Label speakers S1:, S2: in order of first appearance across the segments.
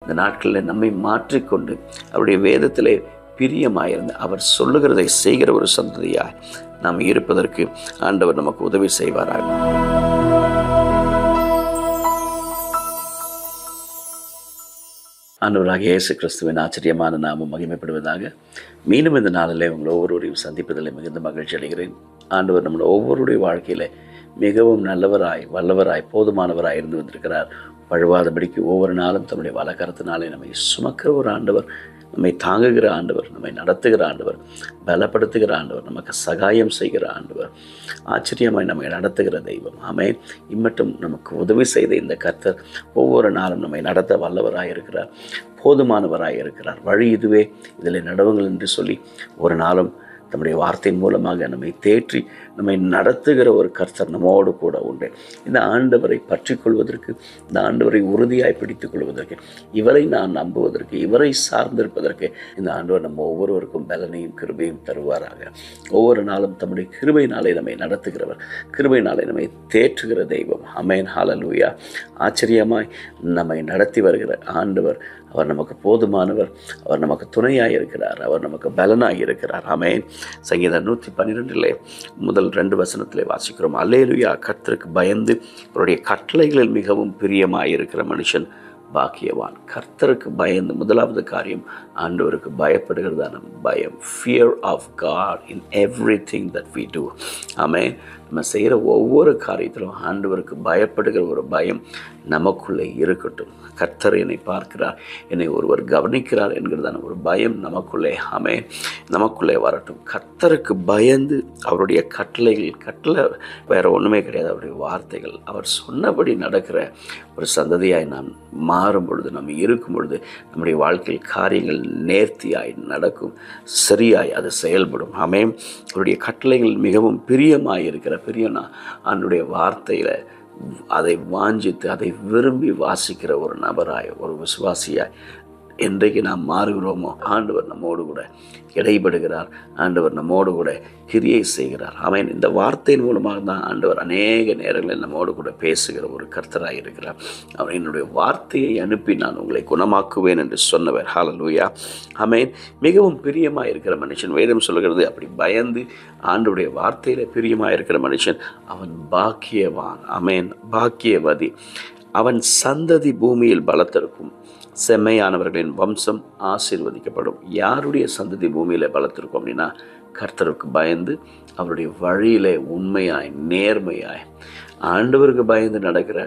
S1: இந்த நாட்களில் நம்மை மாற்றிக்கொண்டு அவருடைய வேதத்திலே பிரியமாயிருந்து அவர் சொல்லுகிறதை செய்கிற ஒரு சந்ததியாய் நாம் இருப்பதற்கு ஆண்டவர் நமக்கு உதவி செய்வாராக ஆண்டவராக இயேசு கிறிஸ்துவின் ஆச்சரியமான நாமம் மகிமைப்படுவதாக மீண்டும் இந்த நாளிலே உங்களை ஒவ்வொருவரையும் சந்திப்பதில் மிகுந்த மகிழ்ச்சி அடைகிறேன் ஆண்டவர் நம்மளோட ஒவ்வொருடைய வாழ்க்கையில் மிகவும் நல்லவராய் வல்லவராய் போதுமானவராய் இருந்து வந்திருக்கிறார் பழுவாதபடிக்கு ஒவ்வொரு நாளும் தன்னுடைய வலக்கரத்தினாலே நம்மை சுமக்கிற ஒரு ஆண்டவர் நம்மை தாங்குகிற ஆண்டவர் நம்மை நடத்துகிற ஆண்டவர் பலப்படுத்துகிற ஆண்டவர் நமக்கு சகாயம் செய்கிற ஆண்டவர் ஆச்சரியமாய் நம்மை நடத்துகிற தெய்வம் ஆமே இம்மட்டும் நமக்கு உதவி செய்த இந்த கர்த்தர் ஒவ்வொரு நாளும் நம்மை நடத்த வல்லவராய் இருக்கிறார் போதுமானவராய் இருக்கிறார் வழி இதுவே இதில் நடவுங்கள் என்று சொல்லி ஒரு நாளும் தம்முடைய வார்த்தையின் மூலமாக நம்மை தேற்றி நம்மை நடத்துகிற ஒரு கர்த்தர் நம்மோடு கூட உண்டு இந்த ஆண்டவரை பற்றி கொள்வதற்கு இந்த ஆண்டவரை உறுதியாய் பிடித்துக் கொள்வதற்கு இவரை நான் நம்புவதற்கு இவரை சார்ந்திருப்பதற்கு இந்த ஆண்டவர் நம்ம ஒவ்வொருவருக்கும் பலனையும் கிருபையும் தருவாராக ஒவ்வொரு நாளும் தம்முடைய கிருபையினாலே நம்மை நடத்துகிறவர் கிருபையினாலே நம்மை தேற்றுகிற தெய்வம் அமேன் ஹாலலூயா ஆச்சரியமாய் நம்மை நடத்தி வருகிற ஆண்டவர் அவர் நமக்கு போதுமானவர் அவர் நமக்கு துணையாக இருக்கிறார் அவர் நமக்கு பலனாக இருக்கிறார் ஆமேன் சங்கீதம் நூற்றி பன்னிரெண்டிலே முதல் ரெண்டு வசனத்திலே வாசிக்கிறோம் அல்லேலுயா கர்த்தருக்கு பயந்து அவருடைய கட்டளைகளில் மிகவும் பிரியமாக இருக்கிற மனுஷன் பாக்கியவான் கர்த்தருக்கு பயந்து முதலாவது காரியம் ஆண்டவருக்கு பயப்படுகிறதான பயம் fear of God in everything that we do ஆமே நம்ம செய்கிற ஒவ்வொரு காரியத்திலும் ஆண்டவருக்கு பயப்படுகிற ஒரு பயம் நமக்குள்ளே இருக்கட்டும் கர்த்தர் என்னை பார்க்கிறார் என்னை ஒருவர் கவனிக்கிறார் என்கிறதான ஒரு பயம் நமக்குள்ளே ஆமே நமக்குள்ளே வரட்டும் கர்த்தருக்கு பயந்து அவருடைய கட்டளைகள் கட்டளை வேற ஒன்றுமே கிடையாது அவருடைய வார்த்தைகள் அவர் சொன்னபடி நடக்கிற ஒரு சந்ததியாய் நாம் மாறும் பொழுது நம்ம இருக்கும் பொழுது நம்முடைய வாழ்க்கையில் காரியங்கள் நேர்த்தியாய் நடக்கும் சரியாய் அது செயல்படும் ஆமே அவருடைய கட்டளைகள் மிகவும் பிரியமாய் இருக்கிற பிரியனா அவனுடைய வார்த்தையில் அதை வாஞ்சித்து அதை விரும்பி வாசிக்கிற ஒரு நபராய் ஒரு விசுவாசியாய் என்றைக்கு நாம் மாறுகிறோமோ ஆண்டவர் நம்மோடு கூட இடைபடுகிறார் ஆண்டவர் நம்மோடு கூட கிரியை செய்கிறார் அவன் இந்த வார்த்தையின் மூலமாக தான் ஆண்டவர் அநேக நேரங்களில் நம்மோடு கூட பேசுகிற ஒரு கர்த்தராக இருக்கிறார் அவர் என்னுடைய வார்த்தையை அனுப்பி நான் உங்களை குணமாக்குவேன் என்று சொன்னவர் ஹாலலூயா அமேன் மிகவும் பிரியமாக இருக்கிற மனுஷன் வேதம் சொல்கிறது அப்படி பயந்து ஆண்டுடைய வார்த்தையில் பிரியமாக இருக்கிற மனுஷன் அவன் பாக்கியவான் அமேன் பாக்கியவதி அவன் சந்ததி பூமியில் பலத்திருக்கும் செம்மையானவர்களின் வம்சம் ஆசீர்வதிக்கப்படும் யாருடைய சந்ததி பூமியில் பலத்திருக்கும் அப்படின்னா கர்த்தருக்கு பயந்து அவருடைய வழியிலே உண்மையாய் நேர்மையாய் ஆண்டவருக்கு பயந்து நடக்கிற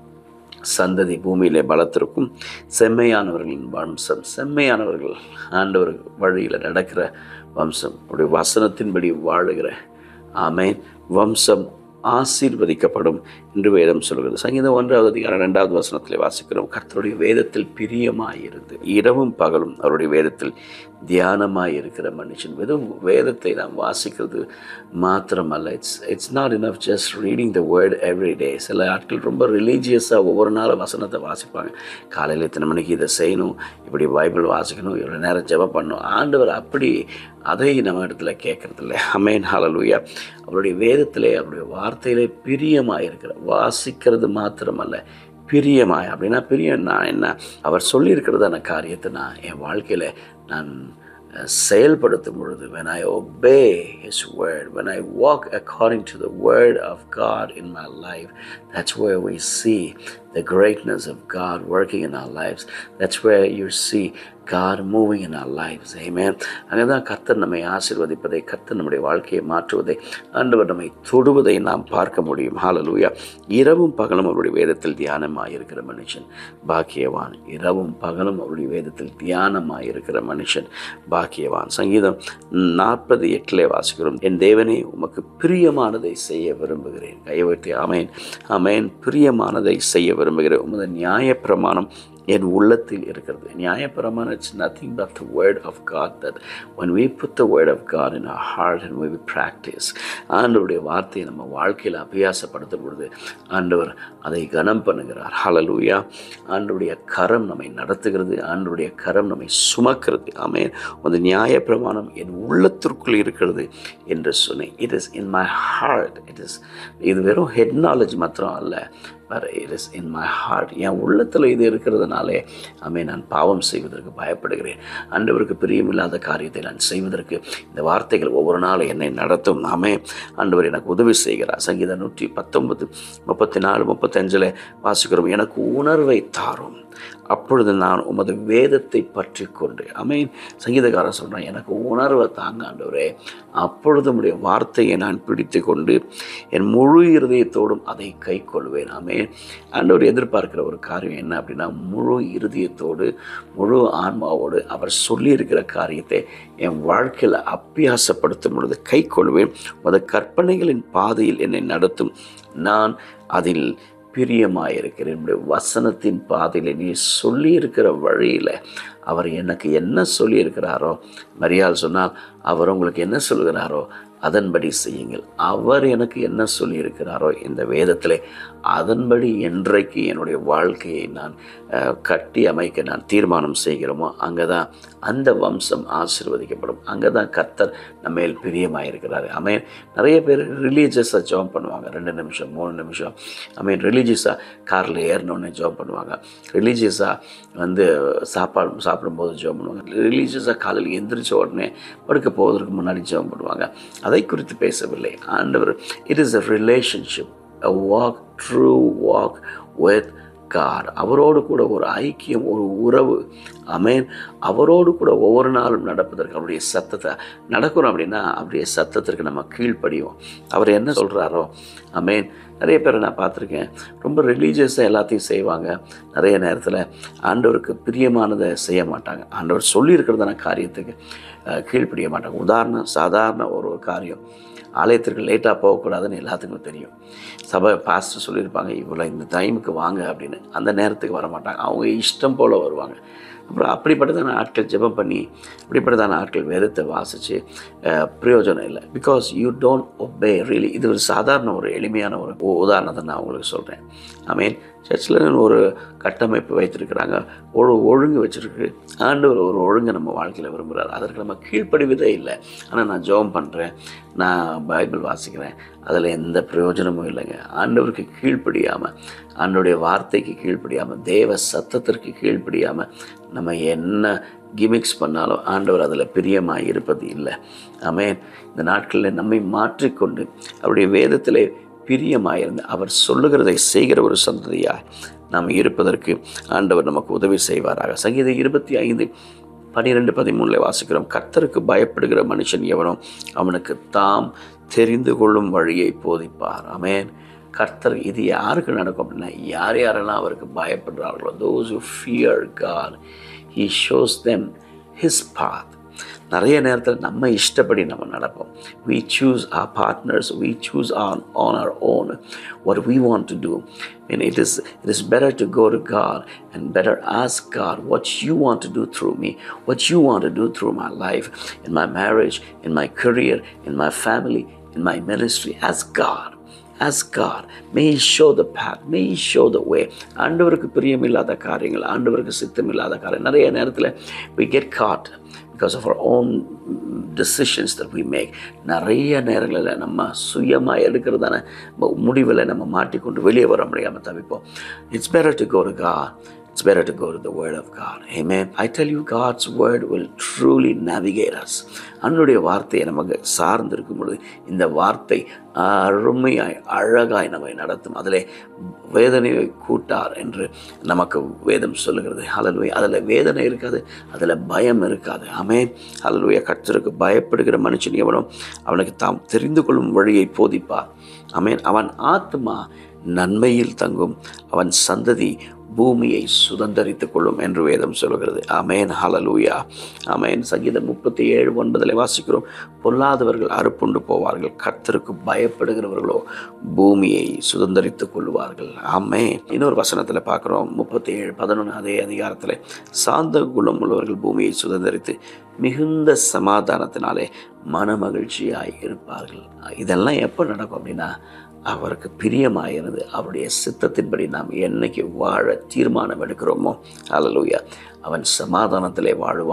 S1: சந்ததி பூமியிலே பலத்திருக்கும் செம்மையானவர்களின் வம்சம் செம்மையானவர்கள் ஆண்டவர் வழியில் நடக்கிற வம்சம் அவருடைய வசனத்தின்படி வாழுகிற ஆமேன் வம்சம் ஆசீர்வதிக்கப்படும் என்று வேதம் சொல்கிறது சங்கீதம் ஒன்றாவது அதிகாரம் ரெண்டாவது வசனத்தில் வாசிக்கிறோம் கர்த்தருடைய வேதத்தில் பிரியமாயிருந்து இரவும் பகலும் அவருடைய வேதத்தில் தியானமாய் இருக்கிற மனுஷன் வெறும் வேதத்தை நாம் வாசிக்கிறது மாத்திரமல்ல it's it's not enough just reading the word every day சில ஆட்கள் ரொம்ப ரிலீஜியஸாக ஒவ்வொரு நாளும் வசனத்தை வாசிப்பாங்க காலையில் இத்தனை மணிக்கு இதை செய்யணும் இப்படி பைபிள் வாசிக்கணும் இவ்வளோ நேரம் ஜெபம் பண்ணணும் ஆண்டவர் அப்படி அதை நம்ம இடத்துல கேட்கறதில்ல அமேன் ஹalleluya அவருடைய வேதத்திலே அவருடைய வார்த்தையிலே பிரியமாக இருக்கிற வாசிக்கிறது மாத்திரமல்ல பிரியமாய் அப்படின்னா பிரியம் நான் என்ன அவர் சொல்லியிருக்கிறதான காரியத்தை நான் என் வாழ்க்கையில் நான் செயல்படுத்தும் பொழுது when I obey his word when I walk according to the word of God in my life that's where we see the greatness of God working in our lives that's where you see God moving in our lives amen அங்கே தான் கர்த்தர் நம்மை ஆசீர்வதிப்பதை கர்த்தர் நம்முடைய வாழ்க்கையை மாற்றுவதை ஆண்டவர் நம்மை தொடுவதை நாம் பார்க்க முடியும் ஹalleluya இரவும் பகலும் அவருடைய வேதத்தில் தியானமாக இருக்கிற மனுஷன் பாக்கியவான் இரவும் பகலும் அவருடைய வேதத்தில் தியானமாக இருக்கிற மனுஷன் பாக்கியவான் சங்கீதம் நாற்பது எட்டிலே வாசிக்கிறோம் என் தேவனே உமக்கு பிரியமானதை செய்ய விரும்புகிறேன் கையவற்றி அமேன் அமேன் பிரியமானதை செய்ய விரும்புகிறேன் உமது நியாய பிரமாணம் என் உள்ளத்தில் இருக்கிறது நியாயப்பிரமாணம் it's nothing but the word of God that when we put the word of God in our heart and we practice ஆண்டவருடைய வார்த்தையை நம்ம வாழ்க்கையில் அபியாசப்படுத்தும் பொழுது ஆண்டவர் அதை கனம் பண்ணுகிறார் ஹalleluya ஆண்டவருடைய கரம் நம்மை நடத்துகிறது ஆண்டவருடைய கரம் நம்மை சுமக்கிறது ஆமே அந்த நியாயப்பிரமாணம் என் உள்ளத்திற்குள் இருக்கிறது என்று சொன்னேன் it is in my heart it is இது வெறும் ஹெட் நாலேஜ் மாத்திரம் அல்ல but it is in my heart என் உள்ளத்தில் இது இருக்கிறதுனால அதனாலே ஆமே நான் பாவம் செய்வதற்கு பயப்படுகிறேன் ஆண்டவருக்கு பிரியமில்லாத காரியத்தை நான் செய்வதற்கு இந்த வார்த்தைகள் ஒவ்வொரு நாளும் என்னை நடத்தும் ஆமே ஆண்டவர் எனக்கு உதவி செய்கிறார் சங்கீதம் நூற்றி பத்தொன்பது முப்பத்தி நாலு முப்பத்தஞ்சில் வாசிக்கிறோம் எனக்கு உணர்வை தாரும் அப்பொழுது நான் உமது வேதத்தை பற்றி கொண்டு அமீன் சங்கீதக்காரன் சொல்கிறேன் எனக்கு உணர்வை தாங்க ஆண்டவரே அப்பொழுது உடைய வார்த்தையை நான் பிடித்து கொண்டு என் முழு இருதயத்தோடும் அதை கை கொள்வேன் ஆமேன் ஆண்டவர் எதிர்பார்க்கிற ஒரு காரியம் என்ன அப்படின்னா முழு இருதயத்தோடு முழு ஆன்மாவோடு அவர் சொல்லியிருக்கிற காரியத்தை என் வாழ்க்கையில் அப்பியாசப்படுத்தும் பொழுது கை கொள்வேன் உமது கற்பனைகளின் பாதையில் என்னை நடத்தும் நான் அதில் பிரியமாயிருக்கிறேன் என்னுடைய வசனத்தின் பாதையில் நீ சொல்லியிருக்கிற வழியில் அவர் எனக்கு என்ன சொல்லியிருக்கிறாரோ மரியாள் சொன்னால் அவர் உங்களுக்கு என்ன சொல்கிறாரோ அதன்படி செய்யுங்கள் அவர் எனக்கு என்ன சொல்லியிருக்கிறாரோ இந்த வேதத்தில் அதன்படி என்றைக்கு என்னுடைய வாழ்க்கையை நான் அஹ், கட்டி அமைக்க நான் தீர்மானம் செய்கிறோமோ அங்கே தான் அந்த வம்சம் ஆசீர்வதிக்கப்படும் அங்கே தான் கர்த்தர் நம்ம மேல் பிரியமாயிருக்கிறாரு அமேன் நிறைய பேர் ரிலீஜியஸாக ஜாப் பண்ணுவாங்க ரெண்டு நிமிஷம் மூணு நிமிஷம் ஐ மீன் ரிலீஜியஸாக காரில் ஏறினோடனே ஜாப் பண்ணுவாங்க ரிலீஜியஸாக வந்து சாப்பாடு சாப்பிடும்போது ஜாப் பண்ணுவாங்க ரிலீஜியஸாக காலையில் எந்திரிச்ச உடனே படுக்க போவதற்கு முன்னாடி ஜாப் பண்ணுவாங்க அதை குறித்து பேசவில்லை ஆண்டவர் it is a relationship a walk true walk with God அவரோடு கூட ஒரு ஐக்கியம் ஒரு உறவு அமேன் அவரோடு கூட ஒவ்வொரு நாளும் நடப்பதற்கு அவருடைய சத்தத்தை நடக்கணும் அப்படின்னா அவருடைய சத்தத்திற்கு நம்ம கீழ்ப்படிவோம் அவர் என்ன சொல்கிறாரோ அமேன் நிறைய பேரை நான் பார்த்துருக்கேன் ரொம்ப ரிலீஜியஸாக எல்லாத்தையும் செய்வாங்க நிறைய நேரத்தில் ஆண்டவருக்கு பிரியமானதை செய்ய மாட்டாங்க ஆண்டவர் சொல்லியிருக்கிறதான காரியத்துக்கு அஹ், கீழ்ப்படிய மாட்டாங்க உதாரணம் சாதாரண ஒரு காரியம் ஆலயத்திற்கு லேட்டாக போகக்கூடாதுன்னு எல்லாத்துக்கும் தெரியும் சபை பாஸ்டர் சொல்லியிருப்பாங்க இவ்வளோ இந்த டைமுக்கு வாங்க அப்படின்னு அந்த நேரத்துக்கு வர மாட்டாங்க அவங்க இஷ்டம் போல் வருவாங்க அப்புறம் அப்படிப்பட்டதான ஆட்கள் ஜெபம் பண்ணி அப்படிப்பட்டதான ஆட்கள் வேதத்தை வாசித்து பிரயோஜனம் இல்லை because you don't obey really இது ஒரு சாதாரண ஒரு எளிமையான ஒரு உ- உதாரணத்தை நான் உங்களுக்கு சொல்கிறேன் ஐ மீன் சர்ச்சில் ஒரு கட்டமைப்பு வைத்திருக்கிறாங்க ஒரு ஒழுங்கு வச்சுருக்கு ஆண்டவர் ஒரு ஒழுங்கை நம்ம வாழ்க்கையில் விரும்புகிறார் அதற்கு நம்ம கீழ்ப்படிவதே இல்லை ஆனால் நான் ஜெபம் பண்ணுறேன் நான் பைபிள் வாசிக்கிறேன் அதில் எந்த பிரயோஜனமும் இல்லைங்க ஆண்டவருக்கு கீழ்ப்படியாமல் ஆண்டவருடைய வார்த்தைக்கு கீழ்ப்படியாமல் தேவ சத்தத்திற்கு கீழ்ப்படியாமல் நம்ம என்ன கிமிக்ஸ் பண்ணாலும் ஆண்டவர் அதில் பிரியமாக இருப்பது இல்லை ஆமென் இந்த நாட்களில் நம்மை மாற்றிக்கொண்டு அவருடைய வேதத்திலே பிரியமாயிருந்து அவர் சொல்லுகிறதை செய்கிற ஒரு சந்ததியாய் நாம் இருப்பதற்கு ஆண்டவர் நமக்கு உதவி செய்வாராக சங்கீதம் இருபத்தி ஐந்து பனிரெண்டு பதிமூணில் வாசிக்கிறோம் கர்த்தருக்கு பயப்படுகிற மனுஷன் எவனோ அவனுக்கு தாம் தெரிந்து கொள்ளும் வழியை போதிப்பார் ஆமென் கர்த்தர் இது யாருக்கு நடக்கும் அப்படின்னா யார் யாரெல்லாம் அவருக்கு பயப்படுறார்களோ those who fear God he shows them his path நிறைய நேரத்தில் நம்ம இஷ்டப்படி நம்ம நடப்போம் we choose our partners we choose on on our own what we want to do and it is it is better to go to God and better ask God what you want to do through me what you want to do through my life in my marriage in my career in my family in my ministry ask God Ask God, may He show the path, may He show the way. ஆண்டவருக்கு பிரியமில்லாத காரியங்கள் ஆண்டவருக்கு சித்தமில்லாத காரியம் நிறைய நேரத்தில் we get caught because of our own decisions that we make நிறைய நேரங்களில் நம்ம சுயமாக எடுக்கிறதான முடிவில் நம்ம மாட்டிக்கொண்டு வெளியே வர முடியாமல் தவிப்போம் it's better to go to God It's better to go to the Word of God. Amen. I tell you, God's Word will truly navigate us. அன்னுடைய வார்த்தையை நமக்கு சார்ந்திருக்கும் பொழுது இந்த வார்த்தை அருமையாய் அழகாய் நம்மை நடத்தும் அதில் வேதனையை கூட்டார் என்று நமக்கு வேதம் சொல்லுகிறது ஹalleluya அதில் வேதனை இருக்காது அதில் பயம் இருக்காது ஆமென் ஹalleluya கர்த்தருக்கு பயப்படுகிற மனுஷன் எவனோ அவனுக்கு தாம் தெரிந்து கொள்ளும் வழியை போதிப்பார் ஆமென் அவன் ஆத்மா நன்மையில் தங்கும் அவன் சந்ததி பூமியை சுதந்தரித்துக் கொள்ளும் என்று வேதம் சொல்கிறது ஆமேன் ஹalleluya ஆமேன் சங்கீதம் முப்பத்தி ஏழு ஒன்பதில் வாசிக்கிறோம் பொல்லாதவர்கள் அறுப்புண்டு போவார்கள் கர்த்தருக்கு பயப்படுகிறவர்களோ பூமியை சுதந்தரித்துக் கொள்வார்கள் ஆமே இன்னொரு வசனத்தில் பார்க்குறோம் முப்பத்தி ஏழு பதினொன்று அதே அதிகாரத்தில் சாந்த குணம் உள்ளவர்கள் பூமியை சுதந்தரித்து மிகுந்த சமாதானத்தினாலே மனமகிழ்ச்சியாய் இருப்பார்கள் இதெல்லாம் எப்போ நடக்கும் அப்படின்னா அவருக்கு பிரியமாயிருந்து அவருடைய சித்தத்தின்படி நாம் என்னைக்கு வாழ தீர்மானம் எடுக்கிறோமோ ஹalleluya அவன் சமாதானத்திலே வாழுவான்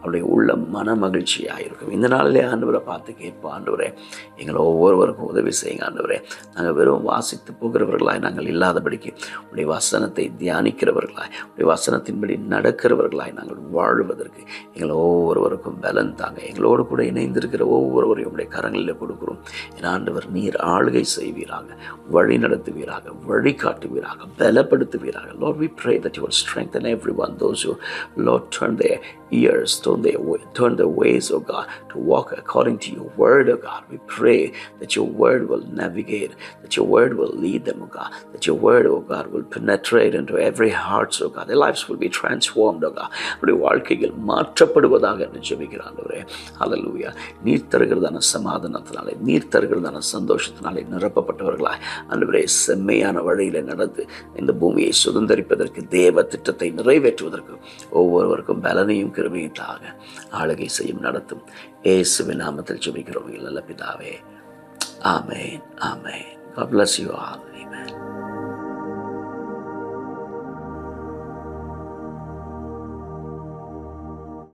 S1: அவருடைய உள்ள மன மகிழ்ச்சியாக இருக்கும் இந்த நாளிலே ஆண்டவரை பார்த்து கேட்போம் ஆண்டவரே எங்களை ஒவ்வொருவருக்கும் உதவி செய்யுங்க ஆண்டவரே நாங்கள் வெறும் வாசித்து போகிறவர்களாய் நாங்கள் இல்லாதபடிக்கு உடைய வசனத்தை தியானிக்கிறவர்களாய் உடைய வசனத்தின்படி நடக்கிறவர்களாய் நாங்கள் வாழ்வதற்கு எங்களை ஒவ்வொருவருக்கும் பலன் தாங்க எங்களோடு கூட இணைந்திருக்கிற ஒவ்வொருவரையும் உடைய கரங்களில் கொடுக்கிறோம் என் ஆண்டவர் நீர் ஆளுகை செய்வீராக வழி நடத்துவீராக வழிகாட்டுவீராக பலப்படுத்துவீராக Lord we pray that you will strengthen everyone those who Lord turn their ears turn their way, turn their ways oh God to walk according to your word oh God we pray that your word will navigate that your word will lead them oh God that your word oh God will penetrate into every heart oh God their lives will be transformed oh God அவருடைய வாழ்க்கைகள் மாற்றப்படுவதாக என்று ஜெபிக்கிறான் ஆண்டவரே ஹalleluya நீர் தருகிறதான சமாதானத்தினாலே நீர் தருகிறதான சந்தோஷத்தினாலே நிரப்பப்பட்டவர்களாய் ஆண்டவரே செம்மையான வழியில நடந்து இந்த பூமியை சுதந்திரிப்பதற்கு தேவ திட்டத்தை நிறைவேற்றுவதற்கு ஒவ்வொருவருக்கும் பலனையும் கிருமையும் தாக ஆளுகை செய்யும் நடத்தும் இயேசுவின் நாமத்தில் ஜெபிக்கிறோம் நல்ல பிதாவே ஆமென் ஆமென் God bless you all. Amen.